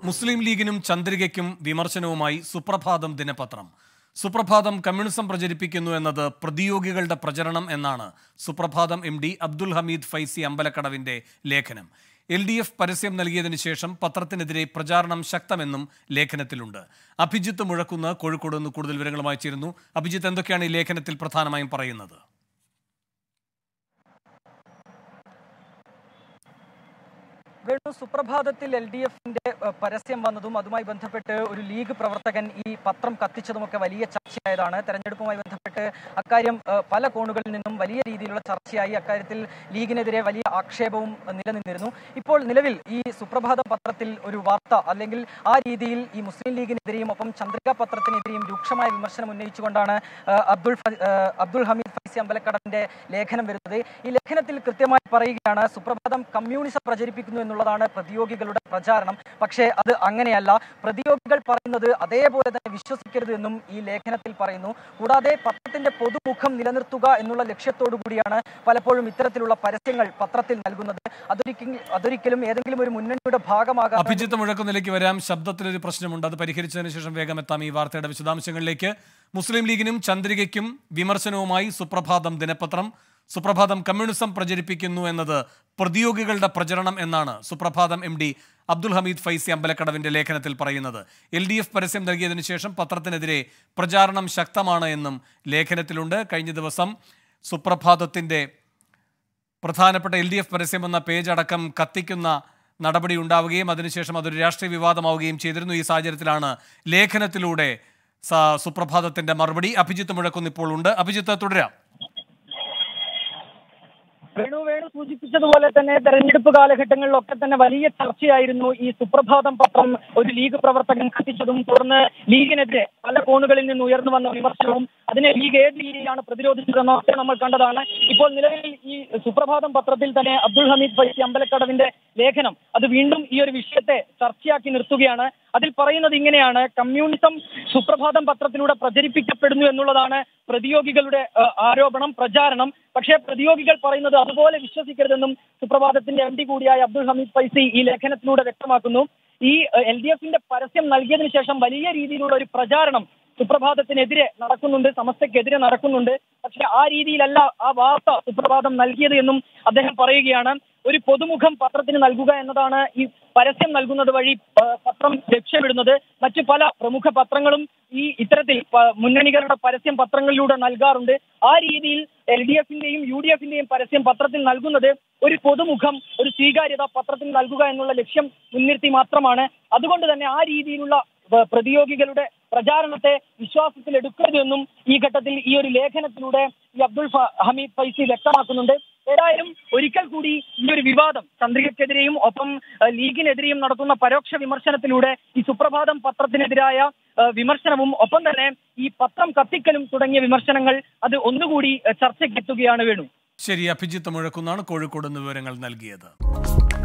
മുസ്ലിം ലീഗിനും ചന്ദ്രികയ്ക്കും വിമർശനവുമായി സുപ്രഭാതം ദിനപത്രം സുപ്രഭാതം കമ്മ്യൂണിസം പ്രചരിപ്പിക്കുന്നു എന്നത് പ്രതിയോഗികളുടെ പ്രചരണം എന്നാണ് സുപ്രഭാതം എം ഡി അബ്ദുൽ ഹമീദ് ഫൈസി അമ്പലക്കടവിന്റെ ലേഖനം എൽ ഡി എഫ് പരസ്യം നൽകിയതിനു ശേഷം പത്രത്തിനെതിരെ പ്രചാരണം ശക്തമെന്നും ലേഖനത്തിലുണ്ട് അഭിജിത്ത് മുഴക്കുന്ന് കോഴിക്കോട് നിന്ന് കൂടുതൽ വിവരങ്ങളുമായി ചേരുന്നു അഭിജിത്ത് എന്തൊക്കെയാണ് ഈ ലേഖനത്തിൽ പ്രധാനമായും പറയുന്നത് വേണു സുപ്രഭാതത്തിൽ എൽ ഡി എഫിന്റെ പരസ്യം വന്നതും അതുമായി ബന്ധപ്പെട്ട് ഒരു ലീഗ് പ്രവർത്തകൻ ഈ പത്രം കത്തിച്ചതുമൊക്കെ വലിയ ചർച്ചയായതാണ് തെരഞ്ഞെടുപ്പുമായി ബന്ധപ്പെട്ട് അക്കാര്യം ഏഹ്, പല കോണുകളിൽ നിന്നും വലിയ രീതിയിലുള്ള ചർച്ചയായി അക്കാര്യത്തിൽ ലീഗിനെതിരെ വലിയ ആക്ഷേപവും ഏഹ്, നിലനിന്നിരുന്നു ഇപ്പോൾ നിലവിൽ ഈ സുപ്രഭാതം പത്രത്തിൽ ഒരു വാർത്ത അല്ലെങ്കിൽ ആ രീതിയിൽ ഈ മുസ്ലിം ലീഗിനെതിരെയും ഒപ്പം ചന്ദ്രിക പത്രത്തിനെതിരെയും രൂക്ഷമായ വിമർശനം ഉന്നയിച്ചുകൊണ്ടാണ് ഏഹ്, അബ്ദുൾ ഫ- ഏഹ്, അബ്ദുൾ ഹമീദ് ഫൈസി അമ്പലക്കടവിന്റെ ലേഖനം വരുന്നത് ഈ ലേഖനത്തിൽ കൃത്യമായി പറയുകയാണ് സുപ്രഭാതം കമ്മ്യൂണിസം പ്രചരിപ്പിക്കുന്നു എന്നുള്ളതാണ് പ്രതിയോഗികളുടെ പ്രചാരണം പക്ഷേ അത് അങ്ങനെയല്ല പ്രതിയോഗികൾ പറയുന്നത് അതേപോലെ തന്നെ വിശ്വസിക്കരുത് എന്നും ഈ ലേഖനത്തിൽ പറയുന്നു കൂടാതെ പത്രത്തിന്റെ പൊതുമുഖം നിലനിർത്തുക എന്നുള്ള ലക്ഷ്യത്തോടു കൂടിയാണ് പലപ്പോഴും ഇത്തരത്തിലുള്ള പരസ്യങ്ങൾ പത്രത്തിൽ നൽകുന്നത് അതൊരിക്കലും അതൊരിക്കലും ഏതെങ്കിലും ഒരു മുന്നണിയുടെ ഭാഗമാകാൻ അഭിജിത്ത് മുഴക്കുന്നിലേക്ക് വരാം ശബ്ദത്തിലൊരു പ്രശ്നമുണ്ട് അത് പരിഹരിച്ചതിന് ശേഷം വേഗം എത്താം ഈ വാർത്തയുടെ വിശദാംശങ്ങളിലേക്ക് മുസ്ലിം ലീഗിനും ചന്ദ്രികയ്ക്കും വിമർശനവുമായി സുപ്രഭാതം ദിനപത്രം സുപ്രഭാതം കമ്മ്യൂണിസം പ്രചരിപ്പിക്കുന്നു എന്നത് പ്രതിയോഗികളുടെ പ്രചരണം എന്നാണ് സുപ്രഭാതം എം ഡി അബ്ദുൽ ഹമീദ് ഫൈസി അമ്പലക്കടവിന്റെ ലേഖനത്തിൽ പറയുന്നത് എൽ ഡി എഫ് പരസ്യം നൽകിയതിനു ശേഷം പത്രത്തിനെതിരെ പ്രചാരണം ശക്തമാണ് എന്നും ലേഖനത്തിലുണ്ട് കഴിഞ്ഞ ദിവസം സുപ്രഭാതത്തിന്റെ പ്രധാനപ്പെട്ട എൽ ഡി എഫ് പരസ്യം എന്ന പേജ് അടക്കം കത്തിക്കുന്ന നടപടി ഉണ്ടാവുകയും അതിനുശേഷം അതൊരു രാഷ്ട്രീയ വിവാദമാവുകയും ചെയ്തിരുന്നു ഈ സാഹചര്യത്തിലാണ് ലേഖനത്തിലൂടെ സ- സുപ്രഭാതത്തിന്റെ മറുപടി അഭിജിത്ത് മുഴക്കുന്ന് ഇപ്പോൾ ഉണ്ട് അഭിജിത്ത് തുടരാം വേണു വേണു സൂചിപ്പിച്ചതുപോലെ തന്നെ തെരഞ്ഞെടുപ്പ് കാലഘട്ടങ്ങളിലൊക്കെ തന്നെ വലിയ ചർച്ചയായിരുന്നു ഈ സുപ്രഭാതം പത്രം ഒരു ലീഗ് പ്രവർത്തകൻ കത്തിച്ചതും തുടർന്ന് ലീഗിനെതിരെ പല കോണുകളിൽ നിന്ന് ഉയർന്നു വന്ന വിമർശനവും അതിനെ ലീഗ് ഏത് രീതിയിലാണ് പ്രതിരോധിച്ചതെന്നോ ഒക്കെ നമ്മൾ കണ്ടതാണ് ഇപ്പോൾ നിലവിൽ ഈ സുപ്രഭാതം പത്രത്തിൽ തന്നെ അബ്ദുൾ ഹമീദ് ഫൈസി അമ്പലക്കടവിന്റെ ലേഖനം അത് വീണ്ടും ഈ ഒരു വിഷയത്തെ ചർച്ചയാക്കി നിർത്തുകയാണ് അതിൽ പറയുന്നത് ഇങ്ങനെയാണ് കമ്മ്യൂണിസം സുപ്രഭാതം പത്രത്തിലൂടെ പ്രചരിപ്പിക്കപ്പെടുന്നു എന്നുള്ളതാണ് പ്രതിയോഗികളുടെ ഏഹ്, ആരോപണം പ്രചാരണം പക്ഷേ പ്രതിയോഗികൾ പറയുന്നത് അതുപോലെ വിശ്വസിക്കരുതെന്നും സുപ്രഭാതത്തിന്റെ എം ഡി കൂടിയായ അബ്ദുൾ ഹമീദ് ഫൈസി ഈ ലേഖനത്തിലൂടെ വ്യക്തമാക്കുന്നു ഈ എൽ ഡി എഫിന്റെ പരസ്യം നൽകിയതിനു ശേഷം വലിയ രീതിയിലുള്ള ഒരു പ്രചാരണം സുപ്രഭാതത്തിനെതിരെ നടക്കുന്നുണ്ട് സമസ്തക്കെതിരെ നടക്കുന്നുണ്ട് പക്ഷെ ആ രീതിയിലല്ല ആ വാർത്ത സുപ്രഭാതം നൽകിയത് എന്നും അദ്ദേഹം പറയുകയാണ് ഒരു പൊതുമുഖം പത്രത്തിന് നൽകുക എന്നതാണ് ഈ പരസ്യം നൽകുന്നത് വഴി ആ, പത്രം ലക്ഷ്യമിടുന്നത് മറ്റു പല പ്രമുഖ പത്രങ്ങളും ഈ ഇത്തരത്തിൽ പ- മുന്നണികളുടെ പരസ്യം പത്രങ്ങളിലൂടെ നൽകാറുണ്ട് ആ രീതിയിൽ എൽ ഡി എഫിന്റെയും യു ഡി എഫിന്റെയും പരസ്യം പത്രത്തിൽ നൽകുന്നത് ഒരു പൊതുമുഖം ഒരു സ്വീകാര്യത പത്രത്തിൽ നൽകുക എന്നുള്ള ലക്ഷ്യം മുൻനിർത്തി മാത്രമാണ് അതുകൊണ്ട് തന്നെ ആ രീതിയിലുള്ള വ- പ്രതിയോഗികളുടെ പ്രചാരണത്തെ വിശ്വാസത്തിൽ എടുക്കരുതെന്നും ഈ ഘട്ടത്തിൽ ഈ ഒരു ലേഖനത്തിലൂടെ ഈ അബ്ദുൾ ഫ- ഹമീദ് ഫൈസി വ്യക്തമാക്കുന്നുണ്ട് ഏതായാലും ഒരിക്കൽ കൂടി ഈ ഒരു വിവാദം ചന്ദ്രികക്കെതിരെയും ഒപ്പം ഏഹ്, ലീഗിനെതിരെയും നടത്തുന്ന പരോക്ഷ വിമർശനത്തിലൂടെ ഈ സുപ്രഭാതം പത്രത്തിനെതിരായ ഏഹ്, വിമർശനവും ഒപ്പം തന്നെ ഈ പത്രം കത്തിക്കലും തുടങ്ങിയ വിമർശനങ്ങൾ അത് ഒന്നുകൂടി ഏഹ്, ചർച്ചയ്ക്കെത്തുകയാണ് വേണു ശരി അഭിജിത്ത് മുഴക്കുന്നാണ് കോഴിക്കോട് നിന്ന് വിവരങ്ങൾ നൽകിയത്